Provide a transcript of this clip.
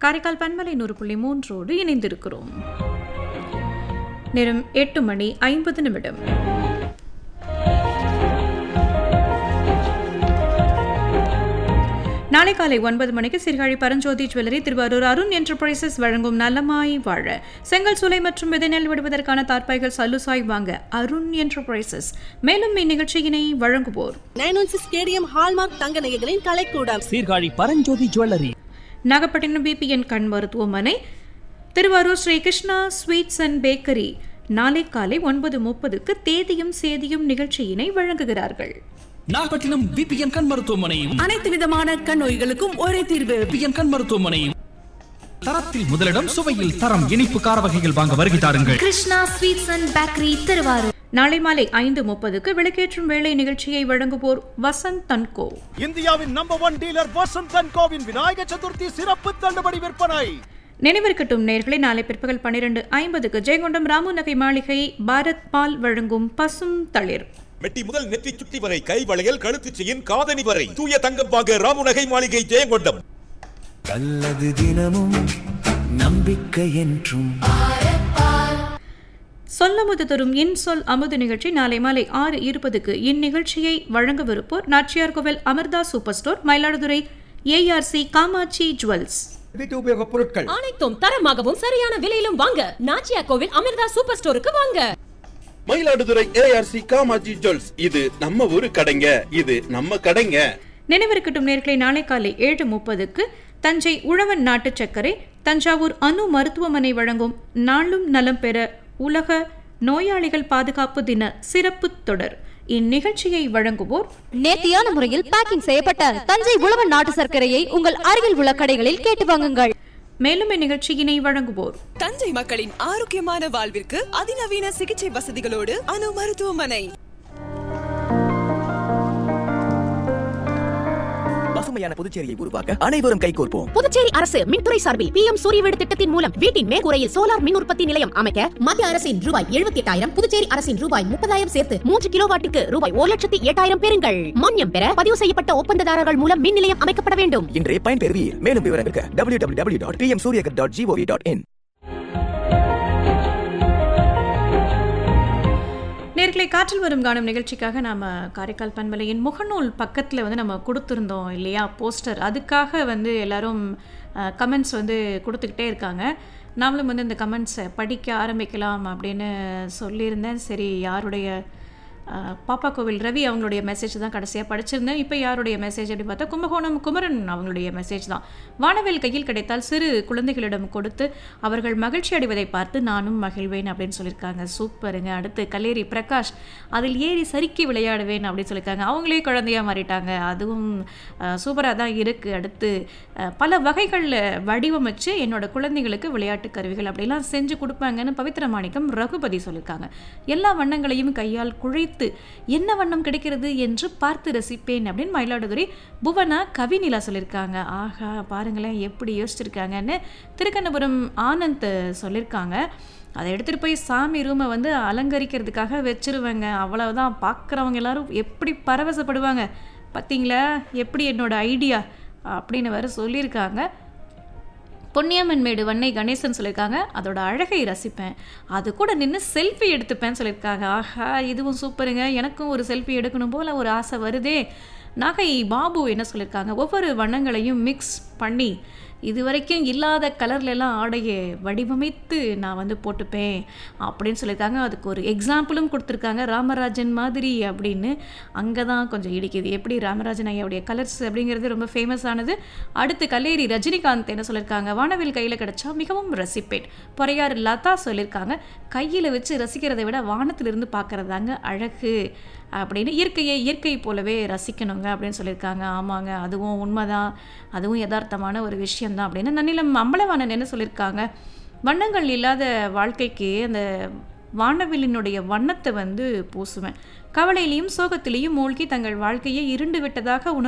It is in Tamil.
காரைக்கால் பன்மலை நூறு புள்ளி மூன்றோடு இணைந்திருக்கிறோம் நேரம் எட்டு மணி ஐம்பது நிமிடம் நாளை காலை ஒன்பது மணிக்கு சீர்காழி பரஞ்சோதி ஜுவல்லரி திருவாரூர் அருண் என்டர்பிரைசஸ் வழங்கும் நலமாய் வாழ செங்கல் சூளை மற்றும் விதைநெல் விடுவதற்கான தார்ப்பாய்கள் சல்லுசாய் வாங்க அருண் என்டர்பிரைசஸ் மேலும் இந்நிகழ்ச்சியினை வழங்குவோர் nine one six KDM hallmark தங்க நகைகளின் கலைக்கூடம் சீர்காழி பரஞ்சோதி ஜுவல்லரி நாகப்பட்டினம் பிபிஎன் கண் மருத்துவமனை Thiruvarur Sri Krishna sweets and bakery நாளை காலை ஒன்பது முப்பதுக்கு தேதியும் சேதியும் நிகழ்ச்சியினை வழங்குகிறார்கள் நாகப்பட்டினம் விபிஎன் கண் மருத்துவமனையும் அனைத்து விதமான கண் நோய்களுக்கும் ஒரே தீர்வு விபிஎன் கண் மருத்துவமனையும் தரத்தில் முதலிடம் சுவையில் தரம் இனிப்பு கார வகைகள் வாங்க வருகை தாருங்கள் Krishna sweets and bakery Thiruvarur நாளை மாலை ஐந்து முப்பதுக்கு விளக்கேற்றும் வேலை நிகழ்ச்சியை வழங்குவோர் வசந்த் தன்கோ இந்தியாவின் number one dealer Vasanth and கோவின் விநாயக சதுர்த்தி சிறப்பு தள்ளுபடி விற்பனை நினைவிருக்கட்டும் நேர்களை நாளை பிற்பகல் பன்னிரண்டு ஐம்பதுக்கு ஜெயங்கொண்டம் ராமு நகை மாளிகை பாரத் பால் வழங்கும் பசும் தளிர் மெட்டி முதல் நெற்றி சுட்டி வரை கை வளையல் கழுத்துச் செயின் காதணி வரை தூய தங்கம் வாங்க ராமுநகை மாளிகை ஜெயங்கொண்டம் நல்லது தினமும் நம்பிக்கை என்றும் சொல்லமுது தரும் இன் சொல் அமுது நிகழ்ச்சி நாளை மாலை ஆறு இருபதுக்கு இந்நிகழ்ச்சியை வழங்கவிருப்போர் Nachiyar Koil Amirtha super store Mayiladuthurai ARC Kamatchi jewels வீட்டு உபயோக பொருட்கள் அனைத்தும் தரமாகவும் சரியான விலையிலும் வாங்க நாச்சியா கோவில் அமிர்தா சூப்பர் ஸ்டோருக்கு வாங்க மயிலாடுதுறை ஏஆர்சி காமாஜி ஜுவல்ஸ் இது நம்ம ஊரு கடைங்க இது நம்ம கடைங்க நினைவிருக்கட்டும் நேர்களை நாளை காலை ஏழு முப்பதுக்கு தஞ்சை உழவன் நாட்டு சர்க்கரை தஞ்சாவூர் அணு மருத்துவமனை வழங்கும் நாளும் நலம் பெற உலக நோயாளிகள் பாதுகாப்பு தின சிறப்பு தொடர் இந்நிகழ்ச்சியை வழங்குவோர் நேர்த்தியான முறையில் பேக்கிங் செய்யப்பட்ட தஞ்சை உழவன் நாட்டு சர்க்கரையை உங்கள் அருகில் உள்ள கடைகளில் கேட்டு வாங்குங்கள் மேலும் இந்நிகழ்ச்சியினை வழங்குவோர் தஞ்சை மக்களின் ஆரோக்கியமான வாழ்விற்கு அதிநவீன சிகிச்சை வசதிகளோடு அணு மருத்துவமனை பசுமையான புதுச்சேரியை உருவாக்க அனைவரும் கைகோர்ப்போம் புதுச்சேரி அரசு மின்துறை சார்பில் பி எம் சூரிய வீடு திட்டத்தின் மூலம் வீட்டின் மேற்கூரையில் சோலார் மின் உற்பத்தி நிலையம் அமைக்க மத்திய அரசின் ரூபாய் எழுபத்தி எட்டாயிரம் புதுச்சேரி அரசின் ரூபாய் முப்பதாயிரம் சேர்த்து மூன்று கிலோ வாட்டுக்கு ரூபாய் ஒரு லட்சத்தி எட்டாயிரம் பெறுங்கள் மானியம் பெற பதிவு செய்யப்பட்ட ஒப்பந்ததாரர்கள் மூலம் மின் நிலையம் அமைக்கப்பட வேண்டும் இன்றே பயன்பெறுவீர் மேலும் விவரங்களுக்கு W W W dot P M Suryaghar dot gov dot in நேர்களை காற்றில் வரும் காணும் நிகழ்ச்சிக்காக நாம் காரைக்கால் பண்பலையின் முகநூல் பக்கத்தில் வந்து நம்ம கொடுத்துருந்தோம் இல்லையா போஸ்டர் அதுக்காக வந்து எல்லாரும் கமெண்ட்ஸ் வந்து கொடுத்துக்கிட்டே இருக்காங்க நாமளும் வந்து இந்த கமெண்ட்ஸை படிக்க ஆரம்பிக்கலாம் அப்படின்னு சொல்லியிருந்தேன் சரி யாருடைய அஹ், பாப்பா கோவில் ரவி அவங்களுடைய மெசேஜ் தான் கடைசியாக படிச்சிருந்தேன் இப்போ யாருடைய மெசேஜ் அப்படி பார்த்தா கும்பகோணம் குமரன் அவங்களுடைய மெசேஜ் தான் வானவில் கையில் கிடைத்தால் சிறு குழந்தைகளிடம் கொடுத்து அவர்கள் மகிழ்ச்சி அடைவதை பார்த்து நானும் மகிழ்வேன் அப்படின்னு சொல்லியிருக்காங்க சூப்பருங்க அடுத்து கலேரி பிரகாஷ் அதில் ஏறி சறுக்கி விளையாடுவேன் அப்படின்னு சொல்லியிருக்காங்க அவங்களே குழந்தையாக மாறிட்டாங்க அதுவும் சூப்பராக தான் இருக்குது அடுத்து அஹ், பல வகைகளில் வடிவமைச்சு என்னோட குழந்தைகளுக்கு விளையாட்டு கருவிகள் அப்படிலாம் செஞ்சு கொடுப்பாங்கன்னு பவித்ர மாணிக்கம் ரகுபதி சொல்லியிருக்காங்க எல்லா வண்ணங்களையும் கையால் குழைத்து என்ன வண்ணம் கிடைக்கிறது என்று பார்த்து ரசிப்பேன் அப்படின்னு மயிலாடுதுறை புவனா கவிநிலா சொல்லியிருக்காங்க ஆஹா பாருங்களேன் எப்படி யோசிச்சிருக்காங்கன்னு திருக்கண்ணபுரம் ஆனந்த் சொல்லியிருக்காங்க அதை எடுத்துகிட்டு போய் சாமி ரூமை வந்து அலங்கரிக்கிறதுக்காக வச்சிருவேங்க அவ்வளவுதான் பார்க்குறவங்க எல்லாரும் எப்படி பரவசப்படுவாங்க பார்த்தீங்களா எப்படி என்னோட ஐடியா அப்படின்னு வேற சொல்லியிருக்காங்க பொன்னியம்மன் வன்னை கணேசன் சொல்லியிருக்காங்க அதோட அழகை ரசிப்பேன் அது கூட நின்று செல்ஃபி எடுத்துப்பேன் சொல்லியிருக்காங்க ஆஹா இதுவும் சூப்பருங்க எனக்கும் ஒரு செல்ஃபி எடுக்கணும் போல் ஒரு ஆசை வருதே நாகை பாபு என்ன சொல்லியிருக்காங்க ஒவ்வொரு வண்ணங்களையும் மிக்ஸ் பண்ணி இது வரைக்கும் இல்லாத கலர்ல எல்லாம் ஆடையை வடிவமைத்து நான் வந்து போட்டுப்பேன் அப்படின்னு சொல்லியிருக்காங்க அதுக்கு ஒரு எக்ஸாம்பிளும் கொடுத்துருக்காங்க ராமராஜன் மாதிரி அப்படின்னு அங்கே தான் கொஞ்சம் இடிக்குது எப்படி ராமராஜன் ஐயாவுடைய கலர்ஸ் அப்படிங்கிறது ரொம்ப ஃபேமஸ் ஆனது அடுத்து கல்லேரி ரஜினிகாந்த் என்ன சொல்லியிருக்காங்க வானவில் கையில் கிடைச்சா மிகவும் ரசிப்பேன் பொறையார் லதா சொல்லியிருக்காங்க கையில் வச்சு ரசிக்கிறதை விட வானத்திலிருந்து பார்க்குறதாங்க அழகு அப்படின்னு இயற்கையை இயற்கை போலவே ரசிக்கணுங்க அப்படின்னு சொல்லியிருக்காங்க ஆமாங்க அதுவும் உண்மைதான் அதுவும் யதார்த்தமான ஒரு விஷயம்தான் அப்படின்னு நன்னிலம் அம்பலவாணன் என்ன சொல்லியிருக்காங்க வண்ணங்கள் இல்லாத வாழ்க்கைக்கு அந்த வானவில்லினுடைய வண்ணத்தை வந்து பூசுவேன் கவலையிலையும் சோகத்திலையும் மூழ்கி தங்கள் வாழ்க்கையை இருண்டு விட்டதாக உணர்